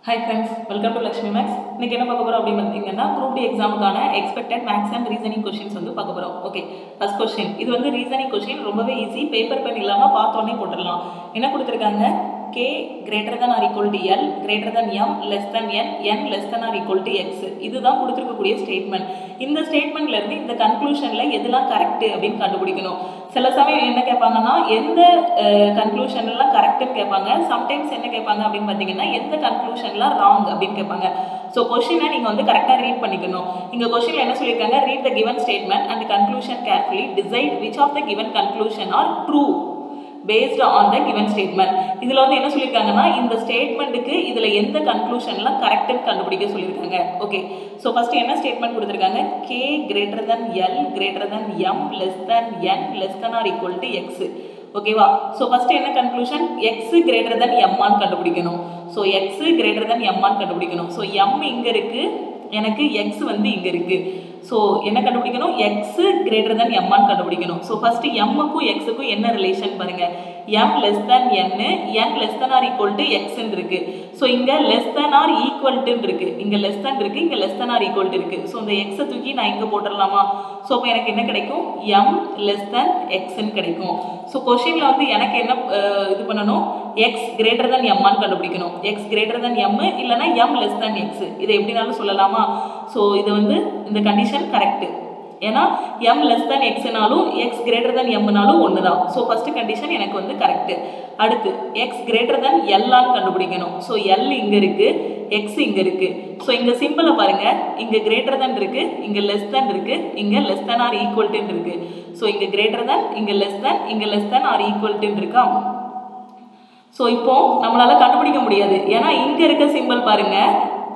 hi friends welcome to Lakshmi maths இன்னைக்கு என்ன பார்க்க போகிறோம் அப்படின்னு பார்த்தீங்கன்னா குரூப் டி எக்ஸாமுக்கான expected maths and reasoning questions வந்து பார்க்க போகிறோம் ஓகே ஃபர்ஸ்ட் கொஸ்டின் இது வந்து ரீசனிங் கொஷின் ரொம்பவே ஈஸி பேப்பர் பென் இல்லாமல் பார்த்தோன்னே போட்டுடலாம் என்ன கொடுத்துருக்காங்க K greater than or equal to L greater than M less than N N less than or equal to X இதுதான் கொடுத்துருக்கக்கூடிய ஸ்டேட்மெண்ட் இந்த ஸ்டேட்மெண்ட்ல இருந்து இந்த கன்க்ளூஷன்ல எதெல்லாம் கரெக்ட் அப்படின்னு கண்டுபிடிக்கணும் சில சமயம் என்ன கேட்பாங்கன்னா எந்த கன்க்ளூஷன்லாம் கரெக்ட்னு கேட்பாங்க சம்டைம்ஸ் என்ன கேட்பாங்க அப்படின்னு பார்த்தீங்கன்னா எந்த கன்க்ளூஷன்லாம் ராங் அப்படின்னு கேட்பாங்க ஸோ கொஷினை நீங்கள் வந்து கரெக்டாக ரீட் பண்ணிக்கணும் இங்கே கொஷினில் என்ன சொல்லியிருக்காங்க read the given statement and conclusion carefully decide which of the given conclusion are true based on the given statement இதில் வந்து என்ன சொல்லியிருக்காங்கன்னா இந்த ஸ்டேட்மெண்ட்டுக்கு இதில் எந்த கன்க்ளூஷன்லாம் கரெக்டுன்னு கண்டுபிடிக்க சொல்லியிருக்காங்க ஓகே ஸோ ஃபஸ்ட்டு என்ன ஸ்டேட்மெண்ட் கொடுத்துருக்காங்க K greater than L greater than M less than N less than or equal to X ஓகேவா ஸோ ஃபஸ்ட்டு என்ன கன்க்ளூஷன் எக்ஸ் கிரேட்டர் than எம்மான்னு கண்டுபிடிக்கணும் ஸோ எக்ஸ் கிரேட்டர் than எம்மான்னு கண்டுபிடிக்கணும் ஸோ எம் இங்கே இருக்குது எனக்கு எக்ஸ் வந்து இங்கே இருக்குது ஸோ என்ன கண்டுபிடிக்கணும் எக்ஸ் கிரேட்டர் than எம்மான்னு கண்டுபிடிக்கணும் ஸோ ஃபஸ்ட்டு எம்முக்கும் எக்ஸுக்கும் என்ன ரிலேஷன் பாருங்கள் M less than N N less than or equal to எக்ஸ்ன்னு இருக்கு ஸோ இங்கே லெஸ் தேன் ஆர் ஈக்குவல் டுன்னு இருக்கு இங்கே லெஸ் தேன் இருக்கு இங்கே less than or equal to இருக்கு ஸோ இந்த எக்ஸை தூக்கி நான் இங்கே போட்டுடலாமா ஸோ அப்போ எனக்கு என்ன கிடைக்கும் எம் லெஸ் தேன் எக்ஸ்ன்னு கிடைக்கும் ஸோ கொஷினில் வந்து எனக்கு என்ன அஹ், இது பண்ணணும் எக்ஸ் கிரேட்டர் than எம்மான்னு கண்டுபிடிக்கணும் எக்ஸ் கிரேட்டர் than எம் இல்லைனா எம் லெஸ் தேன் எக்ஸ் இதை எப்படினாலும் சொல்லலாமா ஸோ இது வந்து இந்த கண்டிஷன் கரெக்டு ஏன்னா எம் லெஸ் தேன் எக்ஸ்னாலும் எக்ஸ் கிரேட்டர் தேன் எம்னாலும் ஒன்று தான் ஸோ ஃபஸ்ட்டு கண்டிஷன் எனக்கு வந்து கரெக்டு அடுத்து எக்ஸ் கிரேட்டர் தேன் எல்லான்னு கண்டுபிடிக்கணும் ஸோ எல் இங்கே இருக்குது எக்ஸ் இங்கே இருக்குது ஸோ இங்கே சிம்பிளை பாருங்கள் இங்கே கிரேட்டர் தேன் இருக்குது இங்கே லெஸ் தேன் இருக்குது இங்கே லெஸ் தேன் ஆர் ஈக்குவல் டுன்னு இருக்குது ஸோ இங்கே கிரேட்டர் தேன் இங்கே லெஸ் தேன் இங்கே லெஸ் தேன் ஆர் ஈக்குவல் டுன்னு இருக்கா ஸோ இப்போ நம்மளால கண்டுபிடிக்க முடியாது ஏன்னா இங்கே இருக்க சிம்பிள் பாருங்கள்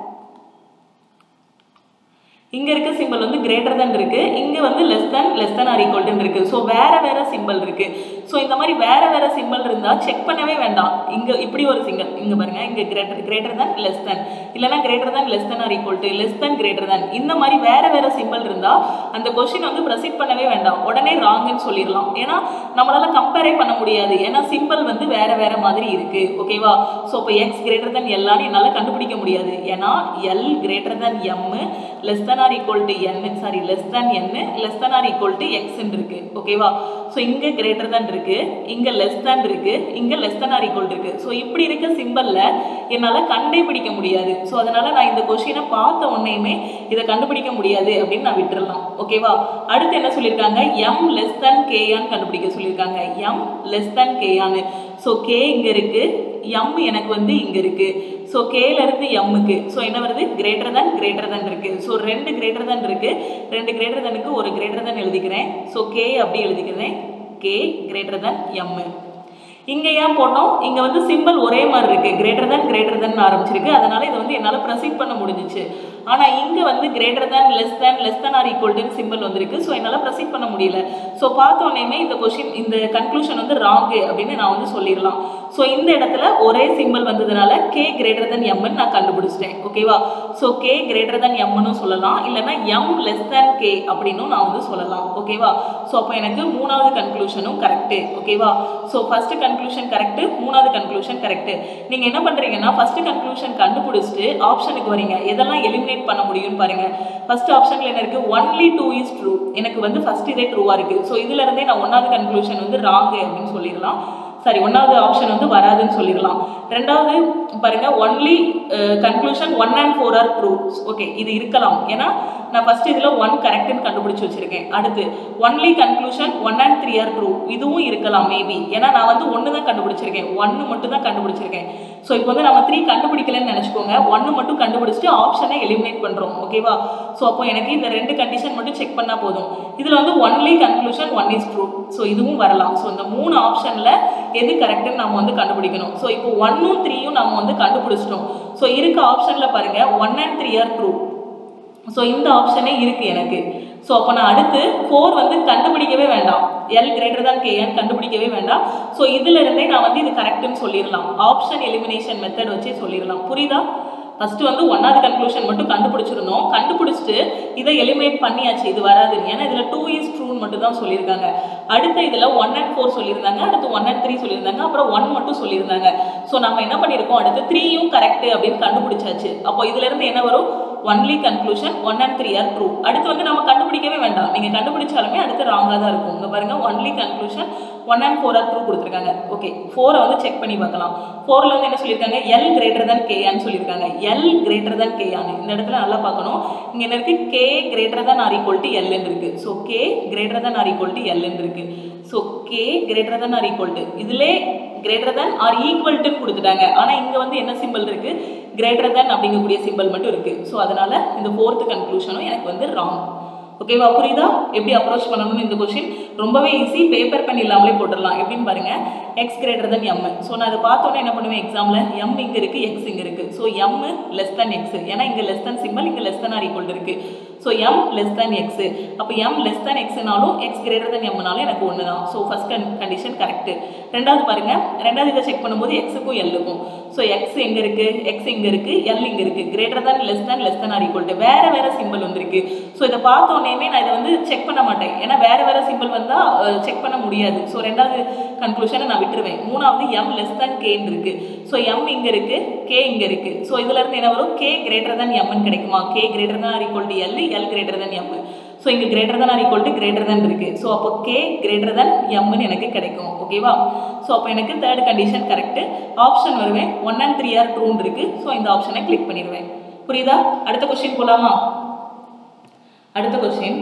இங்க இருக்க சிம்பிள் வந்து கிரேட்டர் than இருக்கு இங்க வந்து less than less than or equal இருக்கு ஸோ வேற வேற சிம்பிள் இருக்கு ஸோ இந்த மாதிரி வேற வேற சிம்பிள் இருந்தா செக் பண்ணவே வேண்டாம் இங்க இப்படி ஒரு சிங்கிள் இங்க பாருங்க இங்க greater greater than less than இல்லைன்னா greater than less than or equal to less than greater than இந்த மாதிரி வேற வேற சிம்பிள் இருந்தா அந்த கொஸ்டின் வந்து ப்ரொசீட் பண்ணவே வேண்டாம் உடனே ராங்குன்னு சொல்லிடலாம் ஏன்னா நம்மளால கம்பேரே பண்ண முடியாது ஏன்னா சிம்பிள் வந்து வேற வேற மாதிரி இருக்கு ஓகேவா ஸோ இப்போ எக்ஸ் கிரேட்டர் than எல்லான்னு என்னால் கண்டுபிடிக்க முடியாது ஏன்னா L greater than M less than or equal to N sorry less than N less than or equal to எக்ஸ்ன்னு இருக்கு ஓகேவா ஸோ இங்கே கிரேட்டர் than இருக்கு இங்கே லெஸ் than இருக்கு இங்கே லெஸ் than ஆர் ஈக்குவல் இருக்கு ஸோ இப்படி இருக்க சிம்பிளில் என்னால் கண்டுபிடிக்க முடியாது ஸோ அதனால நான் இந்த கொஷினை பார்த்த உடனேயுமே இதை கண்டுபிடிக்க முடியாது அப்படின்னு நான் விட்டுறலாம் ஓகேவா அடுத்து என்ன சொல்லியிருக்காங்க எம் லெஸ் than கேயான்னு கண்டுபிடிக்க சொல்லியிருக்காங்க எம் லெஸ் than கேயான்னு ஸோ கே இங்கே இருக்கு எம் எனக்கு வந்து இங்கே இருக்கு ஸோ கேலேருந்து எம்முக்கு ஸோ என்ன வருது கிரேட்டர் than கிரேட்டர் than இருக்கு ஸோ ரெண்டு கிரேட்டர் than இருக்கு ரெண்டு கிரேட்டர் தனுக்கு ஒரு கிரேட்டர் than எழுதிக்கிறேன் ஸோ கே அப்படி எழுதிக்கிறேன் கே கிரேட்டர் than எம்மு இங்கே ஏன் போட்டோம் இங்கே வந்து சிம்பிள் ஒரே மாதிரி இருக்கு கிரேட்டர் than கிரேட்டர் than ஆரம்பிச்சிருக்கு அதனால இதை வந்து என்னால் ப்ரொசீட் பண்ண முடிஞ்சிச்சு ஆனால் இங்கே வந்து greater than less than less than or equal டுன்னு சிம்பிள் வந்திருக்கு ஸோ என்னால் ப்ரொசீட் பண்ண முடியல ஸோ பார்த்த உடனேயுமே இந்த கொஷின் இந்த கன்க்ளூஷன் வந்து ராங்கு அப்படின்னு நான் வந்து சொல்லிடலாம் ஸோ இந்த இடத்துல ஒரே சிம்பிள் வந்ததுனால கே கிரேட்டர் than எம்னு நான் கண்டுபிடிச்சிட்டேன் ஓகேவா ஸோ கே கிரேட்டர் than எம்னு சொல்லலாம் இல்லைன்னா எம் லெஸ் than கே அப்படின்னும் நான் வந்து சொல்லலாம் ஓகேவா ஸோ அப்போ எனக்கு மூணாவது கன்க்ளூஷனும் கரெக்டு ஓகேவா ஸோ ஃபஸ்ட்டு கன்க்ளூஷன் கரெக்டு மூணாவது கன்க்ளூஷன் கரெக்டு நீங்கள் என்ன பண்ணுறீங்கன்னா ஃபஸ்ட்டு கன்க்ளூஷன் கண்டுபிடிச்சிட்டு ஆப்ஷனுக்கு வரீங்க எதெல்லாம் எலிமினேட் பண்ண முடியும்னு பாருங்கள் ஃபஸ்ட் ஆப்ஷனில் என்ன இருக்குது ஒன்லி டூ இஸ் ட்ரூ எனக்கு வந்து ஃபஸ்ட் இதே ட்ரூவாக இருக்குது ஸோ இதுலேருந்தே நான் ஒன்றாவது கன்க்ளூஷன் வந்து ராங்கு அப்படின்னு சொல்லிடலாம் சாரி ஒன்றாவது ஆப்ஷன் வந்து வராதுன்னு சொல்லிடலாம் ரெண்டாவது பாருங்க only conclusion one and four are true okay இது இருக்கலாம் ஏன்னா நான் ஃபர்ஸ்ட் இதில் ஒன் கரெக்ட்னு கண்டுபிடிச்சி வச்சிருக்கேன் அடுத்து only conclusion one and three are true இதுவும் இருக்கலாம் மேபி ஏன்னா நான் வந்து ஒன்று தான் கண்டுபிடிச்சிருக்கேன் ஒன்று மட்டும் தான் கண்டுபிடிச்சிருக்கேன் ஸோ இப்போ வந்து நம்ம த்ரீ கண்டுபிடிக்கலன்னு நினச்சிக்கோங்க ஒன்று மட்டும் கண்டுபிடிச்சிட்டு ஆப்ஷனை எலிமினேட் பண்ணுறோம் ஓகேவா ஸோ அப்போ எனக்கு இந்த ரெண்டு கண்டிஷன் மட்டும் செக் பண்ணால் போதும் இதில் வந்து only conclusion one is true so இதுவும் வரலாம் ஸோ இந்த மூணு ஆப்ஷனில் எது கரெக்டுன்னு நம்ம வந்து கண்டுபிடிக்கணும் ஸோ இப்போ ஒன்னும் த்ரீயும் நம்ம வந்து கண்டுபிடிச்சிட்டோம் ஸோ இருக்க ஆப்ஷனில் பாருங்கள் one and three are true so இந்த ஆப்ஷனே இருக்குது எனக்கு ஸோ அப்போ நான் அடுத்து ஃபோர் வந்து கண்டுபிடிக்கவே வேண்டாம் எல் கிரேட்டர் தான் கேஎன் கண்டுபிடிக்கவே வேண்டாம் ஸோ இதிலிருந்தே நான் வந்து இது கரெக்டுன்னு சொல்லிடலாம் ஆப்ஷன் எலிமினேஷன் மெத்தட் வச்சே சொல்லிடலாம் புரியுதா ஃபஸ்ட்டு வந்து ஒன்றாவது கன்க்ளூஷன் மட்டும் கண்டுபிடிச்சிருந்தோம் கண்டுபிடிச்சிட்டு இதை எலிமினேட் பண்ணியாச்சு இது வராது ஏன்னா இதில் டூ இஸ் ட்ரூன்னு மட்டும் தான் சொல்லியிருக்காங்க அடுத்த இதில் ஒன் அண்ட் ஃபோர் சொல்லியிருந்தாங்க அடுத்து ஒன் அண்ட் த்ரீ சொல்லியிருந்தாங்க அப்புறம் ஒன் மட்டும் சொல்லியிருந்தாங்க ஸோ நம்ம என்ன பண்ணியிருக்கோம் அடுத்து த்ரீயும் கரெக்ட் அப்படின்னு கண்டுபிடிச்சாச்சு அப்போ இதுல இருந்து என்ன வரும் only conclusion one and three are true அடுத்து வந்து நம்ம கண்டுபிடிக்கவே வேண்டாம் நீங்கள் கண்டுபிடிச்சாலுமே அடுத்து ராங்காக தான் இருக்கும் இங்கே பாருங்க only conclusion one and four are true கொடுத்துருக்காங்க ஓகே ஃபோரை வந்து செக் பண்ணி பார்க்கலாம் ஃபோரில் வந்து என்ன சொல்லியிருக்காங்க எல் கிரேட்டர் than கேஆன்னு சொல்லியிருக்காங்க எல் கிரேட்டர் than கேஆன்னு இந்த இடத்துல நல்லா பார்க்கணும் இங்கே என்ன இருக்குது K greater than or equal to எல்லுன்னு இருக்குது so K greater than or equal to எல்லுன்னு இருக்குது so K greater than or equal to இதிலே கிரேட்டர் than ஆர் ஈக்குவல் டுன்னு கொடுத்துட்டாங்க ஆனால் இங்கே வந்து என்ன சிம்பிள் இருக்குது கிரேட்டர் than அப்படிங்கக்கூடிய சிம்பிள் மட்டும் இருக்குது ஸோ அதனால் இந்த ஃபோர்த்து கன்க்ளூஷனும் எனக்கு வந்து ராங் ஓகேவா புரியுதா எப்படி அப்ரோச் பண்ணணும்னு இந்த கொஷின் ரொம்பவே ஈஸி பேப்பர் பென் இல்லாமலே போட்டுடலாம் எப்படின்னு பாருங்க X greater than M so நான் அதை பார்த்தோன்னே என்ன பண்ணுவேன் எக்ஸாமில் எம் இங்கே இருக்குது எக்ஸ் இங்கே இருக்குது so M less than X ஏன்னா இங்கே லெஸ் than சிம்பிள் இங்கே லெஸ் than ஆர் ஈக்குவல் இருக்குது so M less than X அப்போ எம் லெஸ் than எக்ஸ்னாலும் எக்ஸ் கிரேட்டர் than எம்னாலும் எனக்கு ஒன்று தான் ஸோ ஃபஸ்ட் கன் கண்டிஷன் கரெக்ட் ரெண்டாவது பாருங்க ரெண்டாவது இதை செக் பண்ணும்போது எக்ஸுக்கும் எல்லுக்கும் ஸோ எக்ஸ் எங்கே இருக்குது எக்ஸ் இங்கே இருக்குது எல் இங்கே இருக்குது greater than less than less than or equal to வேறு வேறு சிம்பிள் வந்திருக்கு ஸோ இதை பார்த்தோன்னே நான் இதை வந்து செக் பண்ண மாட்டேன் ஏன்னா வேறு வேறு சிம்பிள் வந்தால் செக் பண்ண முடியாது ஸோ ரெண்டாவது கன்க்ளூஷனை நான் விட்டுருவேன் மூணாவது எம் லெஸ் than கேன்னு இருக்கு ஸோ எம் இங்கே இருக்கு கே இங்கே இருக்கு ஸோ இதுல இருந்து என்ன வரும் கே கிரேட்டர் than எம்னு கிடைக்குமா K greater than or equal to L L greater than M so இங்கே greater than or equal to greater than இருக்கு ஸோ அப்போ கே கிரேட்டர் than எம்னு எனக்கு கிடைக்கும் ஓகேவா ஸோ அப்போ எனக்கு தேர்ட் கண்டிஷன் கரெக்ட் ஆப்ஷன் வருவேன் ஒன் அண்ட் த்ரீ ஆர் ட்ரூன் இருக்கு ஸோ இந்த ஆப்ஷனை கிளிக் பண்ணிடுவேன் புரியுதா அடுத்த கொஸ்டின் போலாமா அடுத்த கொஸ்டின்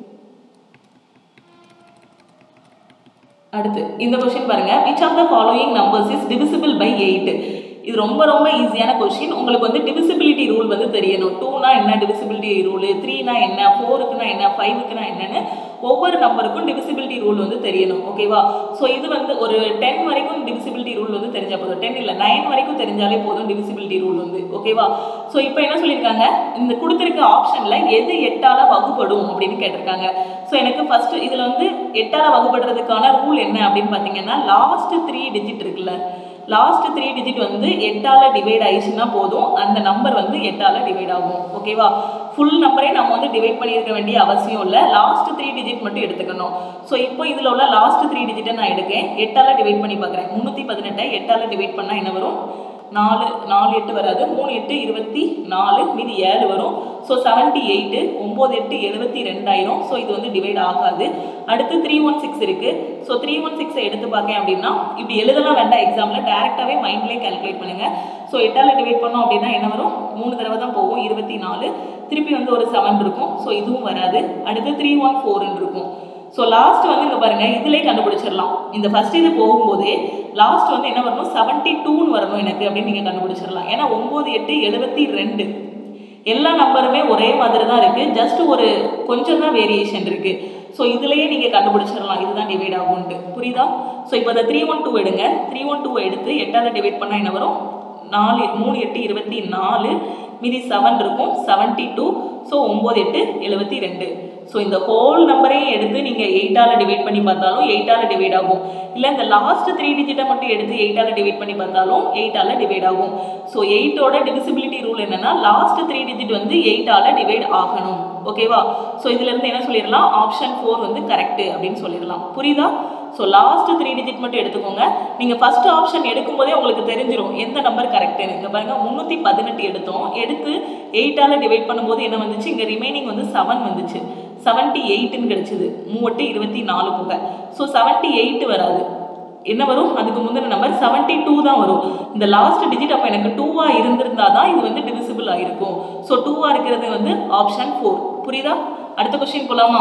அடுத்து இந்த கொஸ்டின் பாருங்க which of the following numbers is divisible by eight இது ரொம்ப ரொம்ப ஈஸியான கொஸ்டின் உங்களுக்கு வந்து டிவிசிபிலிட்டி ரூல் வந்து தெரியணும் டூனா என்ன டிவிசிபிலிட்டி ரூல் த்ரீனா என்ன ஃபோருக்குனா என்ன ஃபைவுக்குனா என்னன்னு ஒவ்வொரு நம்பருக்கும் டிவிசிபிலிட்டி ரூல் வந்து தெரியணும் ஓகேவா ஸோ இது வந்து ஒரு டென் வரைக்கும் டிவிசிபிலிட்டி ரூல் வந்து தெரிஞ்சா போதும் டென் இல்லை நைன் வரைக்கும் தெரிஞ்சாலே போதும் டிவிசிபிலிட்டி ரூல் வந்து ஓகேவா ஸோ இப்போ என்ன சொல்லியிருக்காங்க இந்த கொடுத்துருக்க ஆப்ஷனில் எது எட்டால வகுப்படும் அப்படின்னு கேட்டிருக்காங்க ஸோ எனக்கு ஃபர்ஸ்ட் இதில் வந்து எட்டால வகுப்படுறதுக்கான ரூல் என்ன அப்படின்னு பார்த்தீங்கன்னா லாஸ்ட் த்ரீ டிஜிட் இருக்குல்ல லாஸ்ட் த்ரீ டிஜிட் வந்து எட்டால டிவைட் ஆயிடுச்சுன்னா போதும் அந்த நம்பர் வந்து எட்டால டிவைட் ஆகும் ஓகேவா ஃபுல் நம்பரே நம்ம வந்து டிவைட் பண்ணியிருக்க வேண்டிய அவசியம் இல்லை லாஸ்ட் த்ரீ டிஜிட் மட்டும் எடுத்துக்கணும் ஸோ இப்போ இதில் உள்ள லாஸ்ட் த்ரீ டிஜிட்டை நான் எடுக்கேன் எட்டால டிவைட் பண்ணி பார்க்குறேன் முந்நூற்றி பதினெட்டை எட்டால டிவைட் பண்ணால் என்ன வரும் நாலு நாலு எட்டு வராது மூணு எட்டு இருபத்தி நாலு மீதி ஏழு வரும் ஸோ செவன்ட்டி எயிட்டு ஒம்பது எட்டு எழுபத்தி ரெண்டாயிரம் ஸோ இது வந்து டிவைட் ஆகாது அடுத்து த்ரீ ஒன் சிக்ஸ் இருக்குது ஸோ த்ரீ ஒன் சிக்ஸை எடுத்து பார்க்கேன் அப்படின்னா இப்படி எழுதலாம் வேண்டாம் எக்ஸாமில் டேரெக்டாகவே மைண்ட்லேயே கால்குலேட் பண்ணுங்கள் ஸோ எட்டால் டிவைட் பண்ணோம் அப்படின்னா என்ன வரும் மூணு தடவை தான் போகும் இருபத்தி நாலு திருப்பி வந்து ஒரு செவன் இருக்கும் ஸோ இதுவும் வராது அடுத்து த்ரீ ஒன் ஃபோர்னு இருக்கும் ஸோ லாஸ்ட் வந்து இங்கே பாருங்க இதிலே கண்டுபிடிச்சிடலாம் இந்த ஃபர்ஸ்ட் இது போகும்போதே லாஸ்ட் வந்து என்ன வரணும் செவன்ட்டி டூன்னு வரணும் எனக்கு அப்படின்னு நீங்கள் கண்டுபிடிச்சிடலாம் ஏன்னா ஒம்பது எட்டு எழுபத்தி ரெண்டு எல்லா நம்பருமே ஒரே மாதிரி தான் இருக்குது ஜஸ்ட் ஒரு கொஞ்சம் தான் வேரியேஷன் இருக்குது ஸோ இதுலேயே நீங்கள் கண்டுபிடிச்சிடலாம் இதுதான் டிவைட் ஆகும்ட்டு புரியுதா ஸோ இப்போ இந்த த்ரீ ஒன் டூ எடுங்க த்ரீ ஒன் டூ எடுத்து எட்டால் டிவைட் பண்ணால் என்ன வரும் நாலு மூணு எட்டு இருபத்தி நாலு மீதி செவன் இருக்கும் செவன்ட்டி டூ ஸோ ஒம்பது எட்டு எழுபத்தி ரெண்டு ஸோ இந்த ஹோல் நம்பரையும் எடுத்து நீங்கள் எயிட்டால் டிவைட் பண்ணி பார்த்தாலும் எயிட்டால் டிவைட் ஆகும் இல்லை இந்த லாஸ்ட் த்ரீ டிஜிட்டை மட்டும் எடுத்து எயிட்டால் டிவைட் பண்ணி பார்த்தாலும் எயிட்டால் டிவைட் ஆகும் ஸோ எயிட்டோட டிவிசிபிலிட்டி ரூல் என்னன்னா லாஸ்ட் த்ரீ டிஜிட் வந்து எயிட்டால் டிவைட் ஆகணும் ஓகேவா ஸோ இதுலேருந்து என்ன சொல்லிடலாம் ஆப்ஷன் ஃபோர் வந்து கரெக்டு அப்படின்னு சொல்லிடலாம் புரியுதா ஸோ லாஸ்ட் த்ரீ டிஜிட் மட்டும் எடுத்துக்கோங்க நீங்கள் ஃபர்ஸ்ட் ஆப்ஷன் எடுக்கும்போதே உங்களுக்கு தெரிஞ்சிடும் எந்த நம்பர் கரெக்டுன்னு இங்கே பாருங்க முந்நூற்றி பதினெட்டு எடுத்தோம் எடுத்து எயிட்டால் டிவைட் பண்ணும்போது என்ன வந்துச்சு இங்கே ரிமைனிங் வந்து செவன் வந்துச்சு செவன்ட்டி எயிட்டுன்னு கிடைச்சிது மூவட்டு இருபத்தி நாலு போக ஸோ செவன்ட்டி எயிட்டு வராது என்ன வரும் அதுக்கு முந்தின நம்பர் செவன்ட்டி டூ தான் வரும் இந்த லாஸ்ட் டிஜிட் அப்போ எனக்கு டூவாக இருந்திருந்தா தான் இது வந்து டிவிசிபிள் ஆகிருக்கும் ஸோ டூவாக இருக்கிறது வந்து ஆப்ஷன் ஃபோர் புரியுதா அடுத்த கொஸ்டின் போகலாமா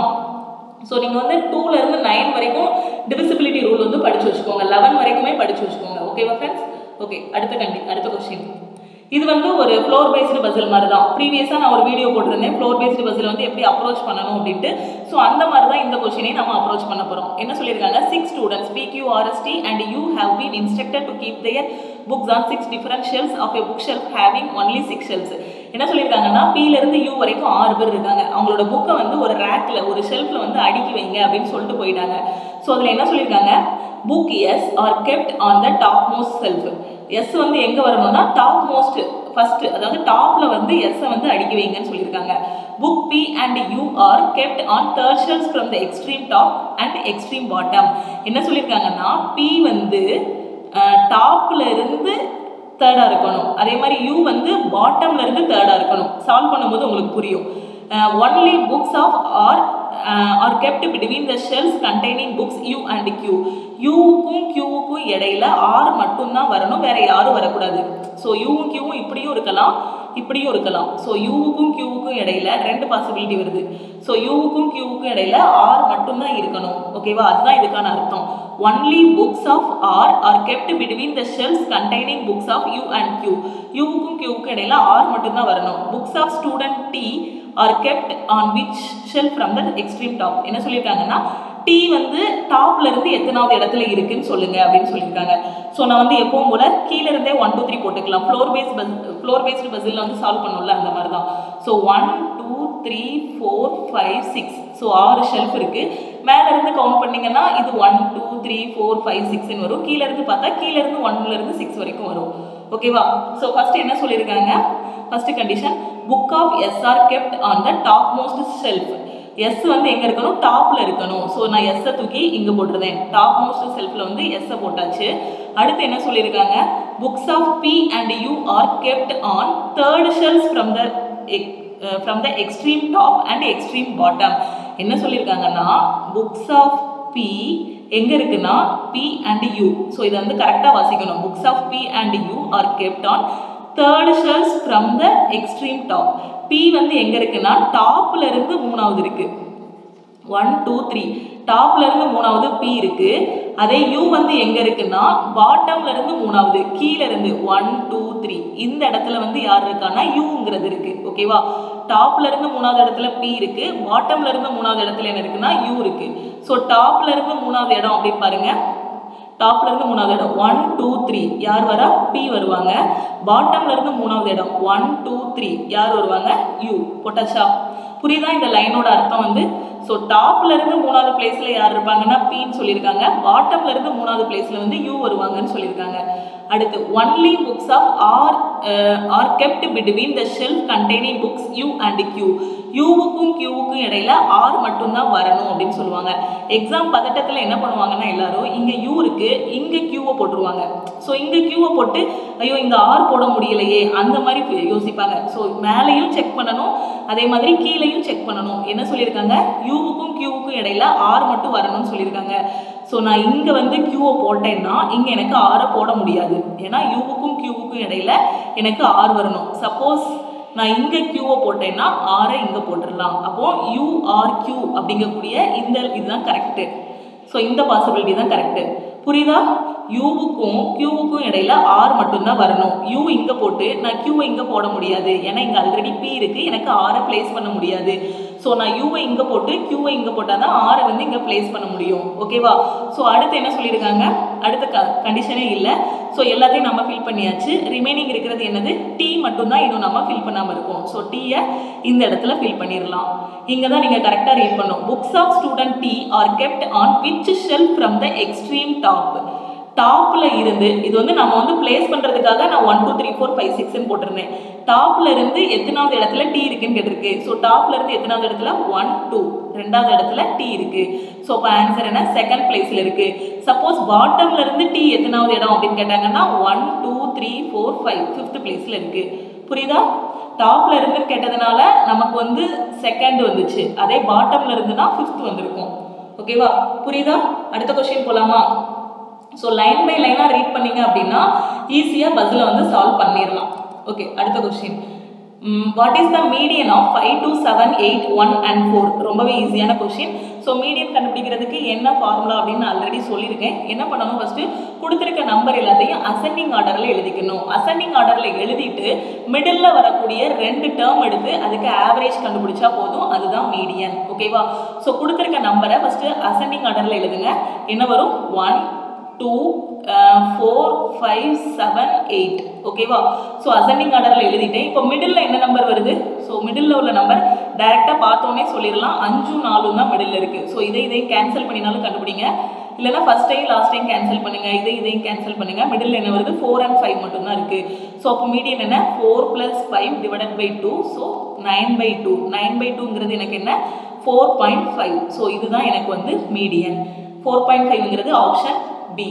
ஸோ நீங்கள் வந்து டூலேருந்து நைன் வரைக்கும் டிவிசிபிலிட்டி ரூல் வந்து படித்து வச்சுக்கோங்க லெவன் வரைக்குமே படித்து வச்சுக்கோங்க ஓகேவா ஃப்ரெண்ட்ஸ் ஓகே அடுத்த கண்டி அடுத்த கொஸ்டின் இது வந்து ஒரு ஃப்ளோர் பேஸ்டு பசில் மாதிரி தான் ப்ரீவியஸாக நான் ஒரு வீடியோ போட்டிருந்தேன் ஃப்ளோர் பேஸ்டு பசில் வந்து எப்படி அப்ரோச் பண்ணணும் அப்படின்ட்டு ஸோ அந்த மாதிரி தான் இந்த கொஸ்டினையும் நம்ம அப்ரோச் பண்ண போகிறோம் என்ன சொல்லியிருக்காங்க six students PQRST and you have been instructed to keep their books on six different shelves of a bookshelf having only six shelves என்ன சொல்லியிருக்காங்கன்னா P ல இருந்து யூ வரைக்கும் ஆறு பேர் இருக்காங்க அவங்களோட புக்கை வந்து ஒரு ரேக்ல ஒரு ஷெல்ஃப்ல வந்து அடுக்கி வைங்க அப்படின்னு சொல்லிட்டு போயிட்டாங்க ஸோ அதில் என்ன சொல்லியிருக்காங்க book S are kept on the topmost shelf S வந்து எங்கே வரணும்னா டாப் மோஸ்ட் ஃபர்ஸ்ட் அதாவது டாப்ல வந்து எஸ்ஸை வந்து அடுக்கி வைங்கன்னு சொல்லியிருக்காங்க book B and U are kept on third shelves from the extreme top and extreme bottom என்ன சொல்லியிருக்காங்கன்னா பி வந்து டாப்ல இருந்து தேர்டாக இருக்கணும் அதே மாதிரி யூ வந்து பாட்டம்ல இருந்து தேர்டாக இருக்கணும் சால்வ் பண்ணும்போது உங்களுக்கு புரியும் only books of R are kept between the shelves containing books U and Q யூவுக்கும் கியூவுக்கும் இடையில ஆர் மட்டும்தான் வரணும் வேற யாரும் வரக்கூடாது ஸோ யூவும் கியூவும் இப்படியும் இருக்கலாம் இப்படியும் இருக்கலாம் ஸோ யூவுக்கும் கியூவுக்கும் இடையில ரெண்டு பாசிபிலிட்டி வருது ஸோ யூவுக்கும் கியூவுக்கும் இடையில ஆர் மட்டும்தான் இருக்கணும் ஓகேவா அதுதான் இதுக்கான அர்த்தம் only books of R are kept between the shelves containing books of U and Q யூவுக்கும் கியூவுக்கும் இடையில ஆர் மட்டும்தான் வரணும் books of student T are kept on which shelf from the extreme top என்ன சொல்லியிருக்காங்கன்னா டி வந்து டாப்ல இருந்து எத்தனாவது இடத்துல இருக்குன்னு சொல்லுங்க அப்படின்னு சொல்லியிருக்காங்க ஸோ நான் வந்து எப்பவும் போல கீழே இருந்தே ஒன் டூ த்ரீ போட்டுக்கலாம் floor base puzzle floor based பஸ்ஸில் வந்து சால்வ் பண்ணும்ல அந்த மாதிரி தான் so one two three four five six so ஆறு ஷெல்ஃப் இருக்கு மேல இருந்து கவுண்ட் பண்ணீங்கன்னா இது one two three four five சிக்ஸ்னு வரும் கீழே இருந்து பார்த்தா கீழே இருந்து ஒன்ல இருந்து சிக்ஸ் வரைக்கும் வரும் ஓகேவா ஸோ ஃபர்ஸ்ட் என்ன சொல்லியிருக்காங்க first condition book of S are kept on the topmost shelf S வந்து எங்க இருக்கணும் டாப்ல இருக்கணும் ஸோ நான் எஸ்ஸை தூக்கி இங்க போட்டுருந்தேன் டாப் மோஸ்ட் செல்ஃப்ல வந்து எஸ்ஸை போட்டாச்சு அடுத்து என்ன சொல்லியிருக்காங்க books of B and U are kept on third shelves from the from the extreme top and extreme bottom என்ன சொல்லியிருக்காங்கன்னா புக்ஸ் ஆஃப் பி எங்க இருக்குன்னா பி அண்ட் யூ ஸோ இதை வந்து கரெக்டாக வாசிக்கணும் books of B and U are kept on third shelves from the extreme top B வந்து எங்க இருக்குன்னா டாப்ல இருந்து மூணாவது இருக்கு ஒன் டூ த்ரீ டாப்ல இருந்து மூணாவது பி இருக்கு அதே யூ வந்து எங்க இருக்குன்னா பாட்டம்ல இருந்து மூணாவது கீழே இருந்து ஒன் டூ த்ரீ இந்த இடத்துல வந்து யார் இருக்கான்னா யூங்கிறது இருக்கு ஓகேவா டாப்ல இருந்து மூணாவது இடத்துல பி இருக்கு பாட்டம்ல இருந்து மூணாவது இடத்துல என்ன இருக்குன்னா யூ இருக்கு ஸோ டாப்ல இருந்து மூணாவது இடம் அப்படின்னு பாருங்க டாப்ல இருந்து மூணாவது இடம் ஒன் டூ த்ரீ யார் வரா பி வருவாங்க பாட்டம்ல இருந்து மூணாவது இடம் ஒன் டூ த்ரீ யார் வருவாங்க யூ போட்டாச்சா புரியுதா இந்த லைனோட அர்த்தம் வந்து ஸோ டாப்ல இருந்து மூணாவது பிளேஸ்ல யார் இருப்பாங்கன்னா பின்னு சொல்லியிருக்காங்க பாட்டம்ல இருந்து மூணாவது பிளேஸ்ல வந்து யூ வருவாங்கன்னு சொல்லியிருக்காங்க அடுத்து only books of R are kept between the shelf containing books U and Q யூவுக்கும் கியூவுக்கும் இடையில ஆர் மட்டும்தான் வரணும் அப்படின்னு சொல்லுவாங்க எக்ஸாம் பதட்டத்தில் என்ன பண்ணுவாங்கன்னா எல்லாரும் இங்க யூ இருக்கு இங்க கியூவை போட்டுருவாங்க ஸோ இங்க கியூவை போட்டு ஐயோ இங்க ஆர் போட முடியலையே அந்த மாதிரி யோசிப்பாங்க ஸோ மேலேயும் செக் பண்ணணும் அதே மாதிரி கீழேயும் செக் பண்ணணும் என்ன சொல்லியிருக்காங்க யூவுக்கும் கியூவுக்கும் இடையில ஆர் மட்டும் வரணும்னு சொல்லியிருக்காங்க ஸோ நான் இங்கே வந்து கியூவை போட்டேன்னா இங்கே எனக்கு ஆரை போட முடியாது ஏன்னா யூவுக்கும் கியூவுக்கும் இடையில எனக்கு ஆர் வரணும் சப்போஸ் நான் இங்கே கியூவை போட்டேன்னா ஆரை இங்கே போட்டுடலாம் அப்போ யூ ஆர் கியூ அப்படிங்கக்கூடிய இந்த இதுதான் கரெக்டு ஸோ இந்த பாசிபிலிட்டி தான் கரெக்டு புரியுதா யூவுக்கும் கியூவுக்கும் இடையில ஆர் மட்டும்தான் வரணும் யூ இங்க போட்டு நான் கியூவை இங்க போட முடியாது ஏன்னா இங்க ஆல்ரெடி பி இருக்கு எனக்கு ஆரை பிளேஸ் பண்ண முடியாது ஸோ நான் யூவை இங்க போட்டு கியூவை இங்க போட்டால் தான் ஆரை வந்து இங்க பிளேஸ் பண்ண முடியும் ஓகேவா ஸோ அடுத்து என்ன சொல்லியிருக்காங்க அடுத்த க கண்டிஷனே இல்லை ஸோ எல்லாத்தையும் நம்ம ஃபில் பண்ணியாச்சு ரிமைனிங் இருக்கிறது என்னது டி மட்டும்தான் இன்னும் நம்ம ஃபில் பண்ணாமல் இருக்கோம் ஸோ டீயை இந்த இடத்துல ஃபில் பண்ணிடலாம் இங்கே தான் நீங்கள் கரெக்டாக ரீட் பண்ணும் books of student T are kept on which shelf from the extreme top டாப்ல இருந்து இது வந்து நம்ம வந்து பிளேஸ் பண்றதுக்காக நான் one two three four five சிக்ஸ்னு போட்டிருந்தேன் டாப்ல இருந்து எத்தனாவது இடத்துல டி இருக்குன்னு கேட்டிருக்கு ஸோ டாப்ல இருந்து எத்தனாவது இடத்துல ஒன் டூ ரெண்டாவது இடத்துல டி இருக்கு ஸோ அப்போ ஆன்சர் என்ன செகண்ட் பிளேஸ்ல இருக்கு சப்போஸ் பாட்டம்ல இருந்து டி எத்தனாவது இடம் அப்படின்னு கேட்டாங்கன்னா one two three four five fifth பிளேஸ்ல இருக்கு புரியுதா டாப்ல இருந்துன்னு கேட்டதுனால நமக்கு வந்து செகண்ட் வந்துச்சு அதே பாட்டம்ல இருந்துன்னா ஃபிஃப்த் வந்திருக்கும் ஓகேவா புரியுதா அடுத்த கொஸ்டின் போலாமா ஸோ லைன் பை லைனாக ரீட் பண்ணீங்க அப்படின்னா ஈஸியாக பஸ்ஸில் வந்து சால்வ் பண்ணிடலாம் ஓகே அடுத்த question what is the median of five two seven eight one and four ரொம்பவே ஈஸியான கொஸ்டின் ஸோ மீடியன் கண்டுபிடிக்கிறதுக்கு என்ன ஃபார்முலா அப்படின்னு நான் ஆல்ரெடி சொல்லியிருக்கேன் என்ன பண்ணணும் ஃபஸ்ட்டு கொடுத்துருக்க நம்பர் எல்லாத்தையும் அசெண்டிங் ஆர்டரில் எழுதிக்கணும் அசெண்டிங் ஆர்டரில் எழுதிட்டு மிடில் வரக்கூடிய ரெண்டு டேர்ம் எடுத்து அதுக்கு ஆவரேஜ் கண்டுபிடிச்சா போதும் அதுதான் மீடியன் ஓகேவா ஸோ கொடுத்துருக்க நம்பரை ஃபஸ்ட்டு அசெண்டிங் ஆர்டரில் எழுதுங்க என்ன வரும் one two four five seven eight ஓகேவா ஸோ அசெண்டிங் ஆர்டரில் எழுதிட்டேன் இப்போ மிடில் என்ன நம்பர் வருது ஸோ மிடில் உள்ள நம்பர் டைரெக்டாக பார்த்தோன்னே சொல்லிடலாம் அஞ்சும் நாலும் தான் மிடில் இருக்குது ஸோ இதை இதையும் கேன்சல் பண்ணினாலும் கண்டுபிடிங்க இல்லைனா first time last time cancel பண்ணுங்க இதை இதையும் கேன்சல் பண்ணுங்க மிடில் என்ன வருது ஃபோர் அண்ட் ஃபைவ் மட்டும்தான் இருக்கு ஸோ அப்போ மீடியன் என்ன four plus five divided by two so nine by two nine by டூங்கிறது எனக்கு என்ன ஃபோர் பாயிண்ட் ஃபைவ் ஸோ இதுதான் எனக்கு வந்து மீடியன் ஃபோர் பாயிண்ட் ஃபைவ்ங்கிறது ஆப்ஷன் பி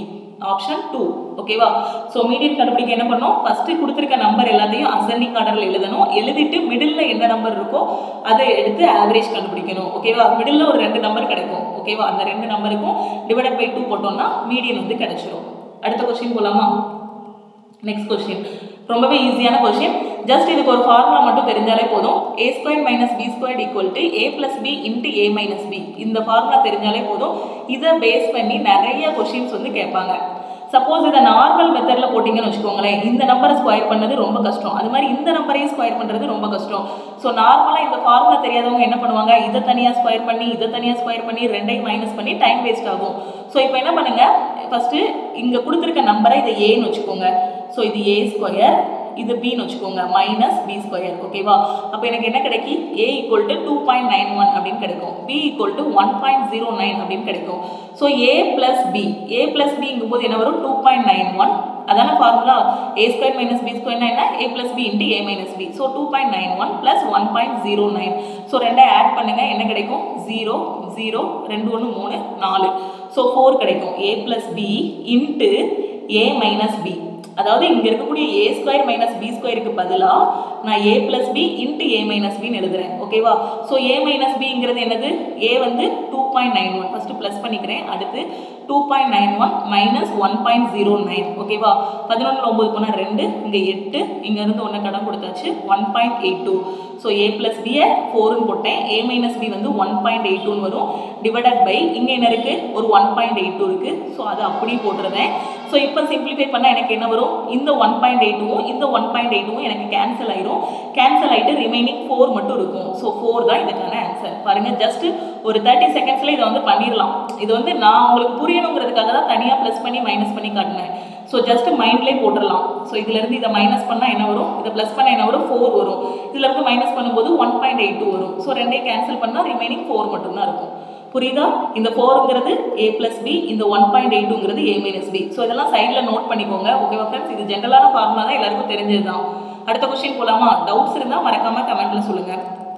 ஆப்ஷன் டூ ஓகேவா ஸோ மீடியன் கண்டுபிடிக்க என்ன பண்ணோம் ஃபஸ்ட்டு கொடுத்துருக்க நம்பர் எல்லாத்தையும் அசெண்டிங் ஆர்டரில் எழுதணும் எழுதிட்டு மிடில் என்ன நம்பர் இருக்கோ அதை எடுத்து ஆவரேஜ் கண்டுபிடிக்கணும் ஓகேவா மிடில் ஒரு ரெண்டு நம்பர் கிடைக்கும் ஓகேவா அந்த ரெண்டு நம்பருக்கும் டிவைடட் பை டூ போட்டோம்னா மீடியன் வந்து கிடைச்சிரும் அடுத்த கொஸ்டின் போலாமா நெக்ஸ்ட் கொஸ்டின் ரொம்பவே ஈஸியான கொஸ்டின் ஜஸ்ட் இதுக்கு ஒரு ஃபார்முலா மட்டும் தெரிஞ்சாலே போதும் A square minus B square equal to A plus B into A minus B இந்த ஃபார்முலா தெரிஞ்சாலே போதும் இதை பேஸ் பண்ணி நிறைய கொஸ்டின்ஸ் வந்து கேட்பாங்க சப்போஸ் இதை நார்மல் மெத்தடில் போட்டிங்கன்னு வச்சுக்கோங்களேன் இந்த நம்பரை ஸ்கொயர் பண்ணது ரொம்ப கஷ்டம் அது மாதிரி இந்த நம்பரையும் ஸ்கொயர் பண்ணுறது ரொம்ப கஷ்டம் ஸோ நார்மலாக இந்த ஃபார்முலா தெரியாதவங்க என்ன பண்ணுவாங்க இதை தனியாக ஸ்கொயர் பண்ணி இதை தனியாக ஸ்கொயர் பண்ணி ரெண்டையும் மைனஸ் பண்ணி டைம் வேஸ்ட் ஆகும் ஸோ இப்போ என்ன பண்ணுங்கள் ஃபஸ்ட்டு இங்கே கொடுத்துருக்க நம்பரை இதை ஏன்னு வச்சுக்கோங்க ஸோ இது ஏ ஸ்கொயர் இது பின்னு வச்சுக்கோங்க மைனஸ் பி ஸ்கொயர் ஓகேவா அப்போ எனக்கு என்ன கிடைக்கி A equal to two point nine one அப்படின்னு கிடைக்கும் B equal to one point zero nine அப்படின்னு கிடைக்கும் so A plus B A plus பிங்கும் போது என்ன வரும் டூ பாயிண்ட் நைன் ஒன் அதான formula A square minus B ஸ்கொயர்னா என்ன A plus B into A minus B so two point nine one plus one point zero nine so ரெண்டை add பண்ணுங்க என்ன கிடைக்கும் ஜீரோ ஜீரோ ரெண்டு ஒன்று மூணு நாலு ஸோ ஃபோர் கிடைக்கும் A plus B into A minus B அதாவது இங்கே இருக்கக்கூடிய ஏ ஸ்கொயர் மைனஸ் பி ஸ்கொயருக்கு பதிலாக நான் A plus B into A minus பின்னு எழுதுறேன் ஓகேவா ஸோ ஏ மைனஸ் பிங்கிறது என்னது ஏ வந்து two point nine one first plus பண்ணிக்கிறேன் அடுத்து two point nine one minus one point zero nine ஓகேவா பதினொன்று ஒம்பது போனால் ரெண்டு இங்கே எட்டு இங்கேருந்து ஒன்று கடன் கொடுத்தாச்சு one point eight two so A plus பியை ஃபோருன்னு போட்டேன் ஏ மைனஸ் பி வந்து ஒன் பாயிண்ட் எயிட் டூன்னு வரும் டிவைடட் பை இங்கே என்ன இருக்குது ஒரு ஒன் பாயிண்ட் எயிட் டூ இருக்குது ஸோ அதை அப்படியே போட்டுருந்தேன் ஸோ இப்போ சிம்பிளிஃபை பண்ணால் எனக்கு என்ன வரும் இந்த ஒன் பாயிண்ட் எயிட் டூவும் இந்த ஒன் பாயிண்ட் எயிட் டூவும் எனக்கு கேன்சல் ஆயிரும் கேன்சல் ஆகிட்டு ரிமைனிங் ஃபோர் மட்டும் இருக்கும் ஸோ ஃபோர் தான் இதுக்கான ஆன்சர் பாருங்கள் ஜஸ்ட் ஒரு தேர்ட்டி செகண்ட்ஸில் இதை வந்து பண்ணிடலாம் இது வந்து நான் உங்களுக்கு புரியணுங்கிறதுக்காக தான் தனியாக ப்ளஸ் பண்ணி மைனஸ் பண்ணி காட்டினேன் ஸோ ஜஸ்ட் மைண்ட்லேயே போட்டுடலாம் ஸோ இதுலேருந்து இதை மைனஸ் பண்ணால் என்ன வரும் இதை ப்ளஸ் பண்ணால் என்ன வரும் ஃபோர் வரும் இதுலேருந்து மைனஸ் பண்ணும்போது ஒன் பாயிண்ட் எயிட் டூ வரும் ஸோ ரெண்டையும் கேன்சல் பண்ணால் ரிமைனிங் ஃபோர் மட்டும்தான் இருக்கும் புரியுதா இந்த ஃபோருங்கிறது ஏ பிளஸ் பி இந்த ஒன் பாயிண்ட் எயிட்டுங்கிறது ஏ மைனஸ் பி ஸோ இதெல்லாம் சைடில் நோட் பண்ணிக்கோங்க ஓகேவா ஃப்ரெண்ட்ஸ் இது ஜென்ரலான ஃபார்முலா தான் எல்லாருக்கும் தெரிஞ்சது தான் அடுத்த கொஸ்டின் போகலாமா டவுட்ஸ் இருந்தால் மறக்காமல் கமெண்ட்டில் சொல்லுங்கள்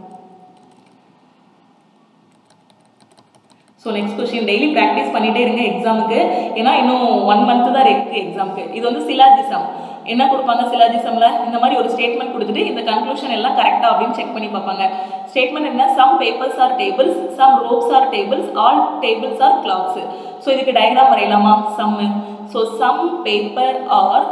so next question daily practice பண்ணிகிட்டே இருங்க எக்ஸாமுக்கு ஏன்னா இன்னும் ஒன் மந்த்து தான் இருக்குது எக்ஸாமுக்கு இது வந்து சிலாஜிசம் என்ன கொடுப்பாங்க சிலாஜிசமில் இந்த மாதிரி ஒரு ஸ்டேட்மெண்ட் கொடுத்துட்டு இந்த கன்க்ளூஷன் எல்லாம் கரெக்டாக அப்படின்னு செக் பண்ணி பார்ப்பாங்க ஸ்டேட்மெண்ட் என்ன some papers are tables some ropes are tables all tables are cloths so இதுக்கு டயக்ராம் வரையலாமா some so some paper are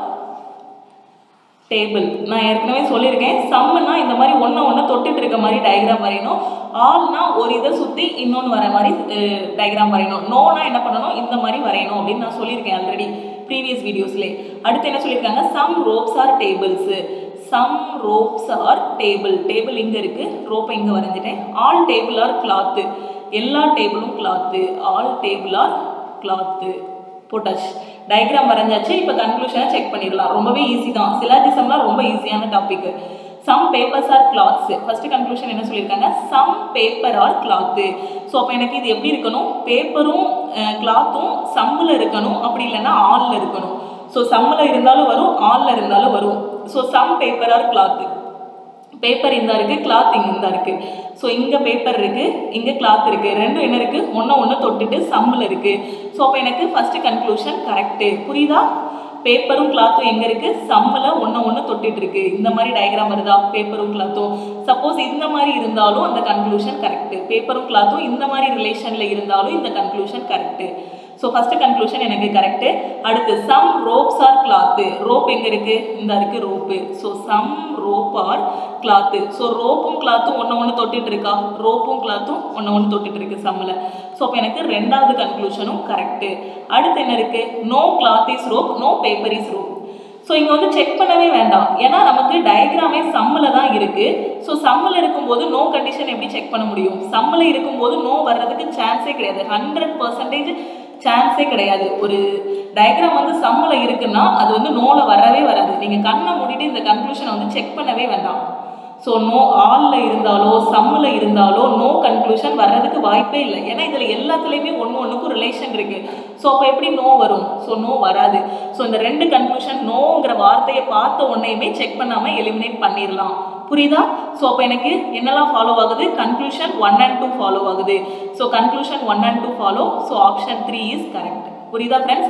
table நான் ஏற்கனவே சொல்லியிருக்கேன் சம்முன்னா இந்த மாதிரி ஒன்று ஒன்று தொட்டுட்டு இருக்க மாதிரி டயக்ராம் வரையணும் ஆல்னா ஒரு இதை சுற்றி இன்னொன்று வர மாதிரி டயக்ராம் வரையணும் நோனா என்ன பண்ணணும் இந்த மாதிரி வரையணும் அப்படின்னு நான் சொல்லியிருக்கேன் ஆல்ரெடி ப்ரீவியஸ் வீடியோஸ்லேயே அடுத்து என்ன சொல்லியிருக்காங்க some ropes are tables some ropes are table table இங்கே இருக்குது ரோப்பை இங்கே வரைஞ்சிட்டேன் ஆல் டேபிள் ஆர் கிளாத்து எல்லா டேபிளும் cloth all table are cloth போட்டாச்சு டயக்ராம் வரைஞ்சாச்சு இப்போ கன்க்ளூஷனை செக் பண்ணிடலாம் ரொம்பவே ஈஸி தான் சிலாஜிசம்லாம் ரொம்ப ஈஸியான topic some papers are cloths first conclusion என்ன சொல்லியிருக்காங்க some paper are cloth so அப்போ எனக்கு இது எப்படி இருக்கணும் பேப்பரும் கிளாத்தும் சம்மில் இருக்கணும் அப்படி இல்லைன்னா ஆலில் இருக்கணும் ஸோ சம்மில் இருந்தாலும் வரும் ஆலில் இருந்தாலும் வரும் so some paper are cloth paper இந்த இருக்கு கிளாத் இங்க இந்த இருக்கு ஸோ இங்க பேப்பர் இருக்கு இங்க கிளாத் இருக்கு ரெண்டும் என்ன இருக்கு ஒன்று ஒன்று தொட்டுட்டு சம்மில் இருக்கு ஸோ அப்போ எனக்கு ஃபர்ஸ்ட் கன்க்ளூஷன் கரெக்டு புரியுதா பேப்பரும் கிளாத்தும் எங்கே இருக்குது சம்மில் ஒன்று ஒன்று தொட்டுட்டு இருக்கு இந்த மாதிரி டயக்ராம் வருதா பேப்பரும் கிளாத்தும் சப்போஸ் இந்த மாதிரி இருந்தாலும் அந்த கன்க்ளூஷன் கரெக்டு பேப்பரும் கிளாத்தும் இந்த மாதிரி ரிலேஷனில் இருந்தாலும் இந்த conclusion correct so first conclusion எனக்கு கரெக்டு அடுத்து some ropes are cloth rope எங்கே இருக்குது இந்த இருக்குது rope so some rope are cloth so ரோப்பும் கிளாத்தும் ஒன்று ஒன்று தொட்டுட்டு இருக்கா ரோப்பும் கிளாத்தும் ஒன்று ஒன்று தொட்டுட்டு இருக்கு சம்மில் ஸோ அப்போ எனக்கு ரெண்டாவது கன்க்ளூஷனும் கரெக்டு அடுத்து என்ன இருக்குது no cloth is rope no paper is rope so இங்கே வந்து செக் பண்ணவே வேண்டாம் ஏன்னா நமக்கு டயக்ராமே சம்மில் தான் இருக்குது ஸோ சம்மில் இருக்கும்போது நோ கண்டிஷன் எப்படி செக் பண்ண முடியும் சம்மில் இருக்கும்போது நோ வர்றதுக்கு சான்ஸே கிடையாது ஹண்ட்ரட் பர்சன்டேஜ் சான்ஸே கிடையாது ஒரு டயக்ராம் வந்து சம்மில் இருக்குன்னா அது வந்து நோவில் வரவே வராது நீங்கள் கண்ணை மூடிட்டு இந்த கன்க்ளூஷனை வந்து செக் பண்ணவே வேண்டாம் ஸோ நோ ஆலில் இருந்தாலோ சம்மில் இருந்தாலோ நோ கன்க்ளூஷன் வர்றதுக்கு வாய்ப்பே இல்லை ஏன்னா இதில் எல்லாத்துலேயுமே ஒன்று ஒன்றுக்கும் ரிலேஷன் இருக்குது ஸோ அப்போ எப்படி நோ வரும் ஸோ நோ வராது ஸோ இந்த ரெண்டு கன்க்ளூஷன் நோங்கிற வார்த்தையை பார்த்த உடனேயுமே செக் பண்ணாமல் எலிமினேட் பண்ணிடலாம் புரியுதா ஸோ அப்போ எனக்கு என்னெல்லாம் ஃபாலோ ஆகுது conclusion one and two follow ஆகுது so conclusion one and two follow so option three is correct புரியுதா ஃப்ரெண்ட்ஸ்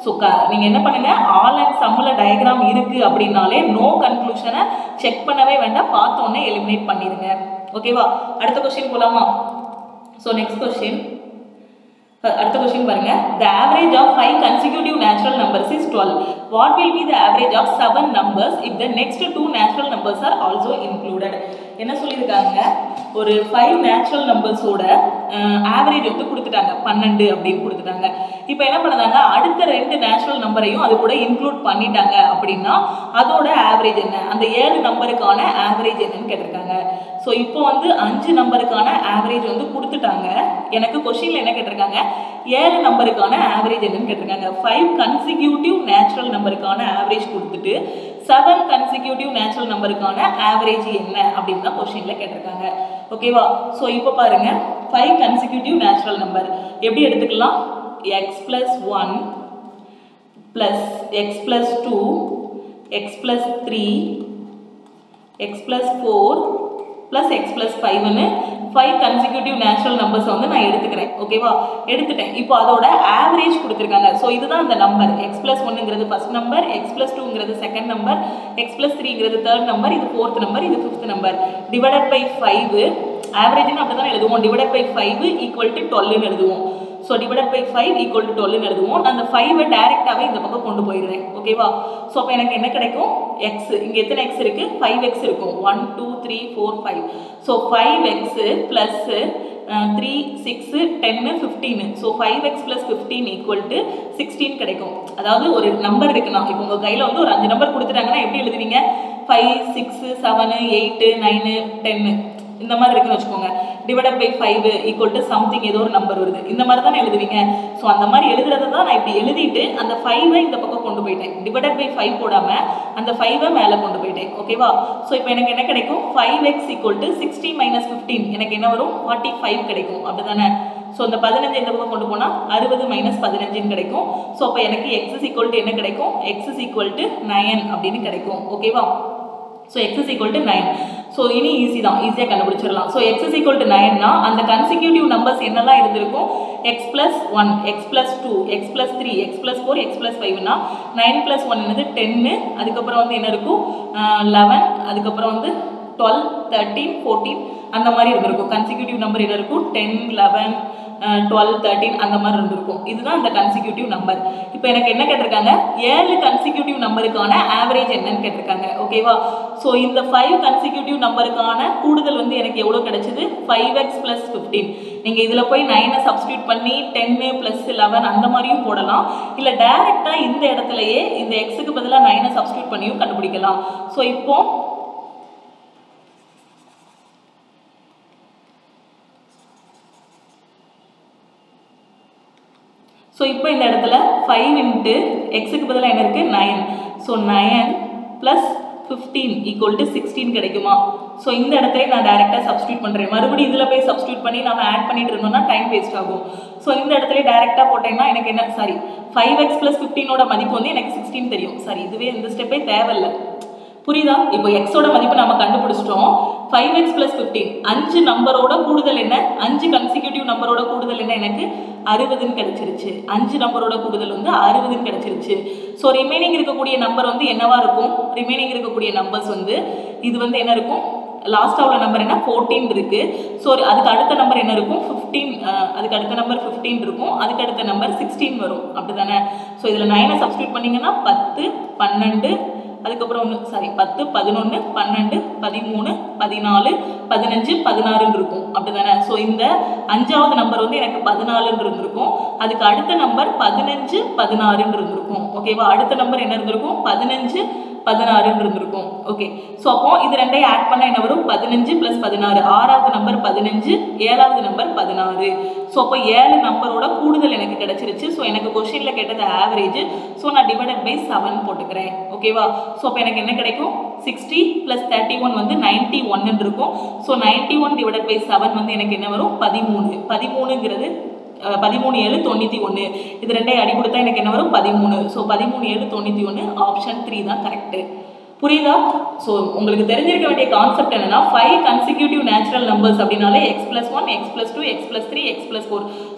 ஸோ க நீங்கள் என்ன பண்ணுங்க ஆல் அண்ட் சம்மில் டயக்ராம் இருக்கு அப்படின்னாலே நோ கன்க்ளூஷனை செக் பண்ணவே வேண்டாம் பார்த்தோன்னே எலிமினேட் பண்ணிடுங்க ஓகேவா அடுத்த கொஸ்டின் போலாமா ஸோ நெக்ஸ்ட் கொஸ்டின் அடுத்த கொஸ்டின் பாருங்க the average of five consecutive natural numbers is 12 what will be the average of seven numbers if the next two natural numbers are also included என்ன சொல்லியிருக்காங்க ஒரு five natural நம்பர்ஸோட average வந்து கொடுத்துட்டாங்க பன்னெண்டு அப்படின்னு கொடுத்துட்டாங்க இப்போ என்ன பண்ணுறாங்க அடுத்த ரெண்டு நேச்சுரல் நம்பரையும் அது கூட இன்க்ளூட் பண்ணிட்டாங்க அப்படின்னா அதோட ஆவரேஜ் என்ன அந்த ஏழு நம்பருக்கான ஆவரேஜ் என்னன்னு கேட்டிருக்காங்க ஸோ இப்போ வந்து அஞ்சு நம்பருக்கான ஆவரேஜ் வந்து கொடுத்துட்டாங்க எனக்கு கொஷினில் என்ன கேட்டிருக்காங்க ஏழு நம்பருக்கான ஆவரேஜ் என்னன்னு கேட்டிருக்காங்க ஃபைவ் கன்சிக்யூட்டிவ் நேச்சுரல் நம்பருக்கான ஆவரேஜ் கொடுத்துட்டு செவன் கன்சிக்யூட்டிவ் நேச்சுரல் நம்பருக்கான ஆவரேஜ் என்ன அப்படின்னு தான் கொஷினில் கேட்டிருக்காங்க ஓகேவா ஸோ இப்போ பாருங்க ஃபைவ் கன்சிக்யூட்டிவ் நேச்சுரல் நம்பர் எப்படி எடுத்துக்கலாம் X plus one plus X plus two X plus three X plus four plus X plus ஃபைவ்னு ஃபைவ் கன்சிக்யூட்டிவ் நேச்சுரல் நம்பர்ஸ் வந்து நான் எடுத்துக்கிறேன் ஓகேவா எடுத்துட்டேன் இப்போ அதோட ஆவரேஜ் கொடுத்துருக்காங்க ஸோ இதுதான் அந்த நம்பர் எக்ஸ் ப்ளஸ் ஒன்னுங்கிறது ஃபர்ஸ்ட் நம்பர் எக்ஸ் ப்ளஸ் டூங்கிறது செகண்ட் நம்பர் எக்ஸ் ப்ளஸ் த்ரீங்கிறது தேர்ட் நம்பர் இது ஃபோர்த் நம்பர் இது fifth number divided by five ஆவரேஜ்னு அப்படி தான் எழுதுவோம் divided by five equal to டுவெல்னு எழுதுவோம் so divided by five equal to டுவெல்னு எழுதுவோம் நான் அந்த ஃபைவை டேரெக்டாகவே இந்த பக்கம் கொண்டு போயிடுறேன் ஓகேவா ஸோ அப்போ எனக்கு என்ன கிடைக்கும் எக்ஸ் இங்கே எத்தனை எக்ஸ் இருக்குது ஃபைவ் எக்ஸ் இருக்கும் one two three four five so five x plus three six ten fifteen so five x plus fifteen equal to sixteen கிடைக்கும் அதாவது ஒரு நம்பர் இருக்குன்னா இப்போ உங்கள் கையில் வந்து ஒரு அஞ்சு நம்பர் கொடுத்துட்டாங்கன்னா எப்படி எழுதுவீங்க five six seven eight nine ten இந்த மாதிரி இருக்குன்னு வச்சுக்கோங்க divided by five equal to something ஏதோ ஒரு நம்பர் வருது இந்த மாதிரி தானே எழுதுவீங்க ஸோ அந்த மாதிரி எழுதுறத தான் நான் இப்படி எழுதிட்டு அந்த ஃபைவை இந்த பக்கம் கொண்டு போயிட்டேன் டிவைடட் பை ஃபைவ் போடாமல் அந்த ஃபைவை மேலே கொண்டு போயிட்டேன் ஓகேவா ஸோ இப்போ எனக்கு என்ன கிடைக்கும் five x equal to sixty minus fifteen எனக்கு என்ன வரும் ஃபார்ட்டி ஃபைவ் கிடைக்கும் அப்படி தானே ஸோ இந்த பதினஞ்சு இந்த பக்கம் கொண்டு போனால் அறுபது மைனஸ் பதினஞ்சுன்னு கிடைக்கும் ஸோ அப்போ எனக்கு எக்ஸ் இஸ் ஈக்குவல் டு என்ன கிடைக்கும் x is equal to nine அப்படின்னு கிடைக்கும் ஓகேவா so x is equal to nine so இனி ஈஸி தான் ஈஸியாக கண்டுபிடிச்சிடலாம் so x is equal to நைன்னா அந்த கன்சிக்யூட்டிவ் நம்பர்ஸ் என்னெல்லாம் இருந்திருக்கும் x plus one x plus two x plus three x plus four x plus ஃபைவ்னா நைன் ப்ளஸ் ஒன் என்னது டென்னு அதுக்கப்புறம் வந்து என்ன இருக்கும் லெவன் அதுக்கப்புறம் வந்து டுவெல் தேர்ட்டீன் ஃபோர்டீன் அந்த மாதிரி இருந்திருக்கும் கன்சிக்யூட்டிவ் நம்பர் என்ன இருக்கும் டென் லெவன் டுவெல் தேர்ட்டின் அந்த மாதிரி இருந்திருக்கும் இதுதான் அந்த கன்சிக்யூட்டிவ் நம்பர் இப்போ எனக்கு என்ன கேட்டிருக்காங்க ஏழு கன்சிக்யூட்டிவ் நம்பருக்கான ஆவரேஜ் என்னன்னு கேட்டிருக்காங்க ஓகேவா ஸோ இந்த ஃபைவ் கன்சிக்யூட்டிவ் நம்பருக்கான கூடுதல் வந்து எனக்கு எவ்வளோ கிடைச்சது ஃபைவ் எக்ஸ் ப்ளஸ் ஃபிஃப்டீன் நீங்கள் இதில் போய் நைனை சப்ஸ்டியூட் பண்ணி டென்னு ப்ளஸ் லெவன் அந்த மாதிரியும் போடலாம் இல்லை டேரெக்டாக இந்த இடத்துலையே இந்த எக்ஸுக்கு பதிலாக நைனை சப்ஸ்டியூட் பண்ணியும் கண்டுபிடிக்கலாம் ஸோ இப்போ ஸோ இப்போ இந்த இடத்துல ஃபைவ் இன்ட்டு எக்ஸுக்கு பதிலாக என்ன இருக்குது nine so nine plus fifteen equal to sixteen கிடைக்குமா ஸோ இந்த இடத்துல நான் டேரெக்டாக சப்ஸ்டியூட் பண்ணுறேன் மறுபடியும் இதில் போய் சப்ஸ்டியூட் பண்ணி நம்ம ஆட் பண்ணிட்டு இருந்தோம்னா டைம் வேஸ்ட் ஆகும் ஸோ இந்த இடத்துல டேரெக்டாக போட்டேன்னா எனக்கு என்ன சாரி ஃபைவ் எக்ஸ் ப்ளஸ் ஃபிஃப்டீனோட மதிப்பு வந்து எனக்கு சிக்ஸ்டீன் தெரியும் சாரி இதுவே இந்த ஸ்டெப்பே தேவையில்லை புரியுதா இப்போ எக்ஸோட மதிப்பு நம்ம கண்டுபிடிச்சிட்டோம் ஃபைவ் எக்ஸ் ப்ளஸ் ஃபிஃப்டீன் அஞ்சு நம்பரோட கூடுதல் என்ன அஞ்சு கன்சிக்யூட்டிவ் நம்பரோட கூடுதல் என்ன எனக்கு அறுபதுன்னு கிடைச்சிருச்சு அஞ்சு நம்பரோட கூடுதல் வந்து அறுபதுன்னு கிடைச்சிருச்சு ஸோ ரிமைனிங் இருக்கக்கூடிய நம்பர் வந்து என்னவா இருக்கும் ரிமைனிங் இருக்கக்கூடிய நம்பர்ஸ் வந்து இது வந்து என்ன இருக்கும் லாஸ்ட்டாக உள்ள நம்பர் என்ன ஃபோர்டீன் இருக்கு ஸோ அதுக்கு அடுத்த நம்பர் என்ன இருக்கும் ஃபிஃப்டீன் அதுக்கு அடுத்த நம்பர் ஃபிஃப்டீன் இருக்கும் அதுக்கு அடுத்த நம்பர் சிக்ஸ்டீன் வரும் அப்படி தானே ஸோ இதில் நைனை சப்ஸ்டியூட் பண்ணிங்கன்னா பத்து பன்னெண்டு அதுக்கப்புறம் ஒன்று சாரி பத்து பதினொன்று பன்னெண்டு பதிமூணு பதினாலு பதினஞ்சு பதினாறுன்னு இருக்கும் அப்படி தானே ஸோ இந்த அஞ்சாவது நம்பர் வந்து எனக்கு பதினாலுன்னு இருந்திருக்கும் அதுக்கு அடுத்த நம்பர் பதினஞ்சு பதினாறுன்னு இருந்திருக்கும் ஓகேவா அடுத்த நம்பர் என்ன இருந்திருக்கும் பதினஞ்சு பதினாறுன்னு இருந்திருக்கும் ஓகே ஸோ அப்போ இது ரெண்டையும் ஆட் பண்ண என்ன வரும் பதினஞ்சு ப்ளஸ் பதினாறு ஆறாவது நம்பர் பதினஞ்சு ஏழாவது நம்பர் பதினாறு ஸோ அப்போ ஏழு நம்பரோட கூடுதல் எனக்கு கிடைச்சிருச்சு ஸோ எனக்கு கொஷினில் கேட்டது ஆவரேஜ் ஸோ நான் டிவைடட் பை செவன் போட்டுக்கிறேன் ஓகேவா ஸோ அப்போ எனக்கு என்ன கிடைக்கும் சிக்ஸ்டி ப்ளஸ் தேர்ட்டி ஒன் வந்து நைன்ட்டி ஒன்னு இருக்கும் so ninety one divided by seven வந்து எனக்கு என்ன வரும் பதிமூணு பதிமூணுங்கிறது பதிமூணு ஏழு தொண்ணூற்றி ஒன்று இது ரெண்டையும் அடி கொடுத்தா எனக்கு என்ன வரும் பதிமூணு ஸோ பதிமூணு ஏழு தொண்ணூற்றி ஒன்று ஆப்ஷன் த்ரீ தான் கரெக்டு புரியுதா ஸோ உங்களுக்கு தெரிஞ்சிருக்க வேண்டிய கான்செப்ட் என்னன்னா ஃபைவ் கன்சிக்யூட்டிவ் நேச்சுரல் நம்பர்ஸ் அப்படின்னாலே x plus one x plus two X plus three X plus four so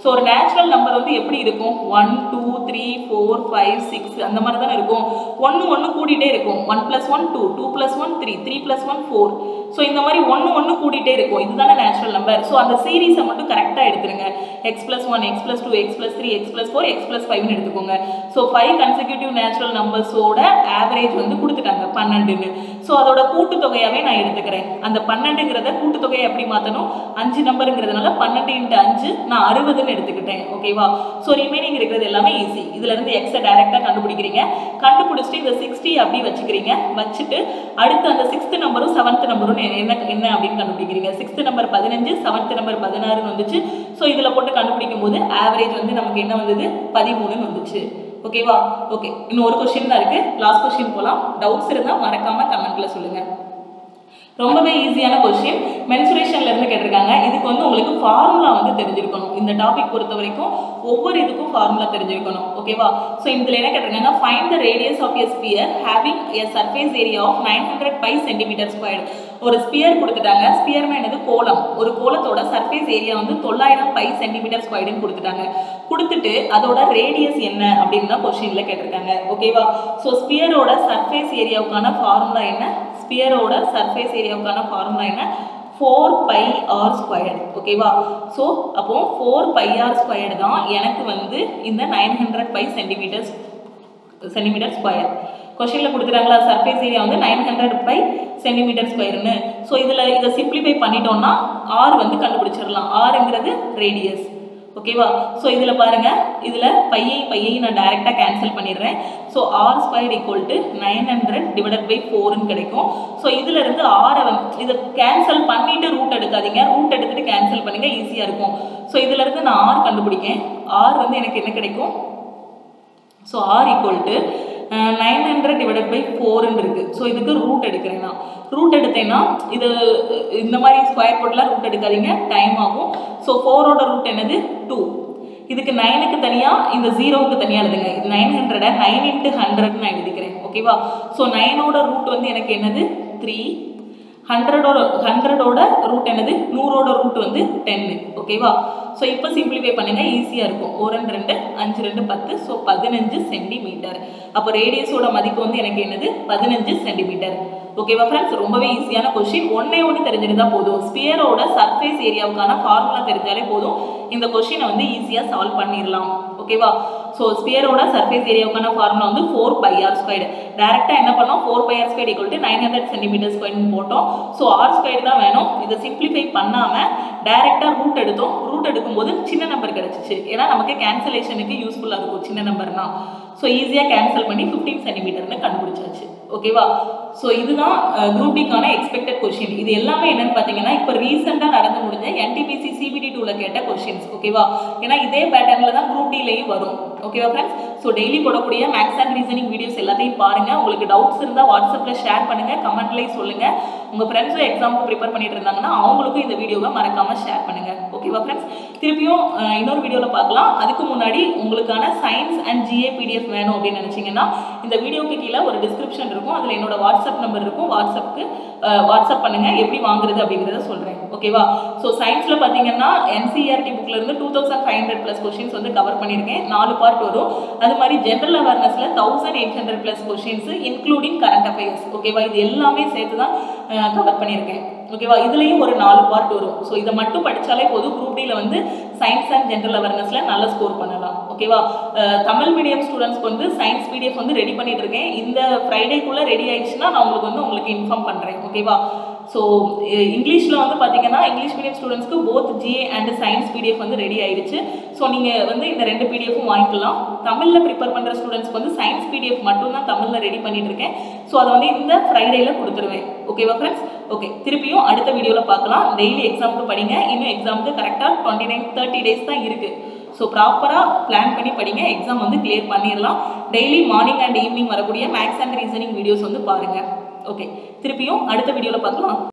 ஒரு நேச்சுரல் நம்பர் வந்து எப்படி இருக்கும் one two three four five six அந்த மாதிரி தானே இருக்கும் ஒன்று ஒன்று கூடிட்டே இருக்கும் one plus one two two plus one three three plus one four so இந்த மாதிரி ஒன்று ஒன்று கூட்டிகிட்டே இருக்கும் இதுதானே நேச்சுரல் நம்பர் ஸோ அந்த சீரீஸை மட்டும் கரெக்டாக எடுத்துருங்க x plus one x plus two x plus three x plus four x plus ஃபைவ்னு எடுத்துக்கோங்க ஸோ ஃபைவ் கன்சிக்யூட்டிவ் நேச்சுரல் நம்பர்ஸோட ஆவரேஜ் வந்து கொடுத்துட்டாங்க பன்னெண்டுன்னு ஸோ அதோட கூட்டுத்தொகையாகவே நான் எடுத்துக்கிறேன் அந்த பன்னெண்டுங்கிறத கூட்டுத்தொகையை எப்படி மாற்றணும் அஞ்சு நம்பருங்கிறதுனால பன்னெண்டு இன்ட்டு அஞ்சு நான் அறுபதுன்னு எடுத்துக்கிட்டேன் ஓகேவா ஸோ ரிமைனிங் இருக்கிறது எல்லாமே ஈஸி இதுல இருந்து எக்ஸை டைரெக்டாக கண்டுபிடிக்கிறீங்க கண்டுபிடிச்சிட்டு இந்த சிக்ஸ்டி அப்படி வச்சுக்கிறீங்க வச்சுட்டு அடுத்து அந்த சிக்ஸ்த் நம்பரும் செவன்த் நம்பரும் என்ன என்ன அப்படின்னு கண்டுபிடிக்கிறீங்க சிக்ஸ்த் நம்பர் பதினஞ்சு செவன்த் நம்பர் பதினாறுன்னு வந்துச்சு ஸோ இதில் போட்டு கண்டுபிடிக்கும் போது ஆவரேஜ் வந்து நமக்கு என்ன வந்தது பதிமூணுன்னு வந்துச்சு ஓகேவா ஓகே இன்னும் ஒரு கொஸ்டின் தான் இருக்கு லாஸ்ட் கொஸ்டின் போகலாம் டவுட்ஸ் இருந்தால் மறக்காம கமெண்ட்ல சொல்லுங்க ரொம்பவே ஈஸியான கொஸ்டின் மென்சுரேஷன்ல இருந்து கேட்டிருக்காங்க இதுக்கு வந்து உங்களுக்கு ஃபார்முலா வந்து தெரிஞ்சிருக்கணும் இந்த டாபிக் பொறுத்த வரைக்கும் ஒவ்வொரு இதுக்கும் ஃபார்முலா தெரிஞ்சிருக்கணும் ஓகேவா ஸோ இதில் என்ன கேட்டிருக்காங்க find the radius of a sphere having a surface area of nine hundred pi centimeter square ஒரு ஸ்பியர் கொடுத்துட்டாங்க ஸ்பியர்னா என்னது கோலம் ஒரு கோலத்தோட சர்ஃபேஸ் ஏரியா வந்து தொள்ளாயிரம் பை சென்டிமீட்டர் ஸ்கொயர்னு கொடுத்துட்டாங்க கொடுத்துட்டு அதோட ரேடியஸ் என்ன அப்படின்னு தான் கொஸ்டின்ல கேட்டிருக்காங்க ஓகேவா ஸோ ஸ்பியரோட சர்ஃபேஸ் ஏரியாவுக்கான ஃபார்முலா என்ன ஸ்பியரோட சர்ஃபேஸ் ஏரியாவுக்கான ஃபார்முலா என்ன ஃபோர் பை ஆர் ஸ்கொயர்டு ஓகேவா ஸோ அப்போ ஃபோர் பை ஆர் ஸ்கொயர்டு தான் எனக்கு வந்து இந்த nine hundred pi centimeters centimeter square கொஷினில் கொடுக்குறாங்களா சர்ஃபேஸ் ஏரியா வந்து நைன் ஹண்ட்ரட் பை சென்டிமீட்டர் ஸ்கொயர்னு ஸோ இதில் இதை சிம்பிளிஃபை பண்ணிட்டோம்னா ஆர் வந்து கண்டுபிடிச்சிடலாம் ஆறுங்கிறது ரேடியஸ் ஓகேவா ஸோ இதில் பாருங்க இதில் பையை பையை நான் டைரெக்டாக கேன்சல் பண்ணிடுறேன் so r square equal to nine hundred divided by ஃபோர்னு கிடைக்கும் ஸோ இதில் இருந்து ஆரை வந்து இதை கேன்சல் பண்ணிட்டு ரூட் எடுக்காதீங்க ரூட் எடுத்துட்டு கேன்சல் பண்ணுங்க ஈஸியாக இருக்கும் ஸோ இதுல இருந்து நான் ஆர் கண்டுபிடிக்கேன் ஆர் வந்து எனக்கு என்ன கிடைக்கும் so r equal to nine hundred divided by ஃபோர்னு இருக்கு ஸோ இதுக்கு ரூட் எடுக்கிறேன் நான் ரூட் எடுத்தேன்னா இது இந்த மாதிரி ஸ்கொயர் போட்டுலாம் ரூட் எடுக்காதீங்க டைம் ஆகும் ஸோ ஃபோரோட ரூட் என்னது டூ இதுக்கு நைனுக்கு தனியாக இந்த ஜீரோவுக்கு தனியாக எழுதுங்க இது நைன் ஹண்ட்ரடை நைன் இன்ட்டு ஹண்ட்ரட் நான் எழுதிக்கிறேன் ஓகேவா ஸோ நைனோட ரூட் வந்து எனக்கு என்னது த்ரீ ஹண்ட்ரடோட ஹண்ட்ரடோட ரூட் என்னது நூறோட ரூட் வந்து டென்னு ஓகேவா ஸோ இப்போ சிம்பிளிஃபை பண்ணுங்க ஈஸியாக இருக்கும் ஒரு ரெண்டு ரெண்டு அஞ்சு ரெண்டு பத்து ஸோ பதினஞ்சு சென்டிமீட்டர் அப்போ ரேடியஸோட மதிப்பு வந்து எனக்கு என்னது பதினஞ்சு சென்டிமீட்டர் ஓகேவா ஃப்ரெண்ட்ஸ் ரொம்பவே ஈஸியான கொஸ்டின் ஒன்னே ஒன்று தெரிஞ்சிருந்தா போதும் ஸ்பியரோட சர்ஃபேஸ் ஏரியாவுக்கான ஃபார்முலா தெரிஞ்சாலே போதும் இந்த கொஸ்டினை வந்து ஈஸியாக சால்வ் பண்ணிடலாம் ஓகேவா ஸோ ஸ்பியரோட சர்ஃபேஸ் ஏரியாவுக்கான ஃபார்முலா வந்து ஃபோர் பை ஆர் ஸ்கொயர் டேரெக்டாக என்ன பண்ணோம் four pi r square equal to nine hundred centimeter ஸ்கொயர்னு போட்டோம் ஸோ ஆர் ஸ்கொயர் தான் வேணும் இதை சிம்பிளிஃபை பண்ணாமல் டேரெக்டாக ரூட் எடுத்தோம் ரூட் எடுக்கும்போது சின்ன நம்பர் கிடச்சிச்சு ஏன்னா நமக்கு கேன்சலேஷனுக்கு யூஸ்ஃபுல்லாக இருக்கும் சின்ன நம்பர்னா ஸோ ஈஸியாக கேன்சல் பண்ணி ஃபிஃப்டீன் சென்டிமீட்டர்னு கண்டுபிடிச்சாச்சு ஓகேவா ஸோ இதுதான் குரூப் டிக்கான எக்ஸ்பெக்டட் கொஷின் இது எல்லாமே என்னன்னு பார்த்தீங்கன்னா இப்போ ரீசெண்டாக நடந்து முடிஞ்ச என்டிபிசி சிபிடி டூவில் கேட்ட கொஷின்ஸ் ஓகேவா ஏன்னா இதே பேட்டர்னில் தான் குரூப் டிலையும் வரும் ஓகேவா ஃப்ரெண்ட்ஸ் ஸோ டெய்லி போடக்கூடிய மேக்ஸ் அண்ட் ரீசனிங் வீடியோஸ் எல்லாத்தையும் பாருங்க உங்களுக்கு டவுட்ஸ் இருந்தால் வாட்ஸ்அப்பில் ஷேர் பண்ணுங்க கமெண்ட்லேயும் சொல்லுங்க உங்கள் ஃப்ரெண்ட்ஸும் எக்ஸாமுக்கு ப்ரிப்பேர் பண்ணிட்டு இருந்தாங்கன்னா அவங்களுக்கும் இந்த வீடியோவை மறக்காம ஷேர் பண்ணுங்க ஓகேவா ஃப்ரெண்ட்ஸ் திருப்பியும் அஹ், இன்னொரு வீடியோவில் பார்க்கலாம் அதுக்கு முன்னாடி உங்களுக்கான சயின்ஸ் அண்ட் ஜிஏ பிடிஎஃப் வேணும் அப்படின்னு நினச்சிங்கன்னா இந்த வீடியோக்கு கீழே ஒரு டிஸ்கிரிப்ஷன் இருக்கும் அதில் என்னோட வாட்ஸ்அப் நம்பர் இருக்கும் வாட்ஸ்அப்புக்கு வாட்ஸ்அப் பண்ணுங்க எப்படி வாங்குறது அப்படிங்கிறத சொல்கிறேன் ஓகேவா ஸோ சயின்ஸில் பார்த்தீங்கன்னா என்சிஆர்டி புக்ல இருந்து two thousand five hundred plus questions வந்து கவர் பண்ணியிருக்கேன் நாலு பார்ட் வரும் அது மாதிரி ஜென்ரல் அவேர்னஸில் thousand eight hundred plus questions including current affairs ஓகேவா இது எல்லாமே சேர்த்து தான் கவர் பண்ணியிருக்கேன் ஓகேவா இதுலேயும் ஒரு நாலு பார்ட் வரும் ஸோ இதை மட்டும் படித்தாலே போதும் குரூப் டியில் வந்து சயின்ஸ் அண்ட் ஜென்ரல் அவேர்னஸில் நல்ல ஸ்கோர் பண்ணலாம் ஓகேவா அஹ், தமிழ் மீடியம் ஸ்டூடெண்ட்ஸ்க்கு வந்து சயின்ஸ் பிடிஎஃப் வந்து ரெடி பண்ணிட்டு இருக்கேன் இந்த ஃப்ரைடேக்குள்ளே ரெடி ஆயிடுச்சுன்னா நான் உங்களுக்கு வந்து உங்களுக்கு இன்ஃபார்ம் பண்ணுறேன் ஓகேவா ஸோ இங்கிலீஷில் வந்து பார்த்தீங்கன்னா இங்கிலீஷ் மீடியம் ஸ்டூடெண்ட்ஸ்க்கு both GA and science PDF வந்து ரெடி ஆயிடுச்சு ஸோ நீங்கள் வந்து இந்த ரெண்டு பிடிஎஃப்பும் வாங்கிக்கலாம் தமிழில் ப்ரிப்பேர் பண்ணுற ஸ்டூடெண்ட்ஸ்க்கு வந்து சயின்ஸ் பிடிஎஃப் மட்டும் தான் தமிழில் ரெடி பண்ணிட்டு இருக்கேன் ஸோ அதை வந்து இந்த ஃப்ரைடேல கொடுத்துருவேன் ஓகேவா ஃப்ரெண்ட்ஸ் ஓகே திருப்பியும் அடுத்த வீடியோவில் பார்க்கலாம் டெய்லி எக்ஸாமுக்கு படிங்க இன்னும் எக்ஸாமுக்கு கரெக்டாக டுவெண்ட்டி நைன் தேர்ட்டி டேஸ் தான் இருக்குது ஸோ ப்ராப்பராக பிளான் பண்ணி படிங்க எக்ஸாம் வந்து கிளியர் பண்ணிடலாம் டெய்லி மார்னிங் அண்ட் ஈவினிங் வரக்கூடிய மேக்ஸ் அண்ட் ரீசனிங் வீடியோஸ் வந்து பாருங்கள் ஓகே திருப்பியும் அடுத்த வீடியோவில் பார்க்கலாம்